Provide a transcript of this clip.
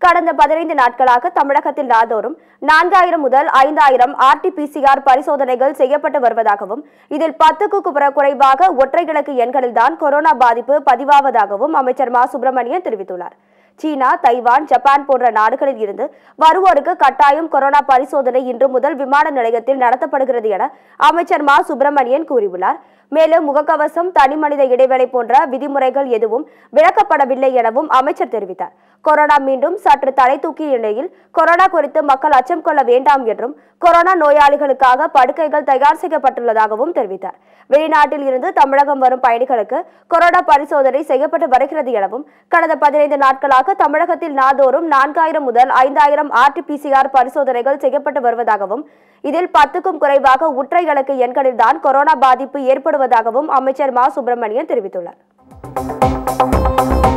கடந்த பதினைந்து நாட்களாக தமிழகத்தில் நாள்தோறும் நான்காயிரம் முதல் ஐந்தாயிரம் ஆர்டிபிசிஆர் பரிசோதனைகள் செய்யப்பட்டு வருவதாகவும் இதில் பத்துக்கு குற- குறைவாக ஒற்றை இலக்கு எண்களில்தான் கொரோனா பாதிப்பு பதிவாவதாகவும் அமைச்சர் மா சுப்பிரமணியன் தெரிவித்துள்ளார் சீனா தைவான் ஜப்பான் போன்ற நாடுகளில் இருந்து வருவோருக்கு கட்டாயம் கொரோனா பரிசோதனை இன்று முதல் விமான நிலையத்தில் நடத்தப்படுகிறது என அமைச்சர் மா சுப்பிரமணியன் கூறியுள்ளார் மேலும் முகக்கவசம் தனிமனித இடைவேளை போன்ற விதிமுறைகள் எதுவும் விளக்கப்படவில்லை எனவும் அமைச்சர் தெரிவித்தார் கொரோனா மீண்டும் சற்று தலை தூக்கிய நிலையில் கொரோனா குறித்து மக்கள் அச்சம் கொள்ள வேண்டாம் என்றும் கொரோனா நோயாளிகளுக்காக படுக்கைகள் தயார் செய்யப்பட்டுள்ளதாகவும் தெரிவித்தார் வெளிநாட்டில் இருந்து தமிழகம் வரும் பயணிகளுக்கு கொரோனா பரிசோதனை செய்யப்பட்டு வருகிறது எனவும் கடந்த பதினைந்து நாட்களாக தமிழகத்தில் நாள்தோறும் நான்காயிரம் முதல் ஐந்தாயிரம் ஆர்டிபிசிஆர் பரிசோதனைகள் செய்யப்பட்டு வருவதாகவும் இதில் பத்துக்கும் குறைவாக உற்றை இலக்கு எண்களில்தான் கொரோனா பாதிப்பு ஏற்படுவதாகவும் அமைச்சர் மா சுப்பிரமணியன் தெரிவித்துள்ளார்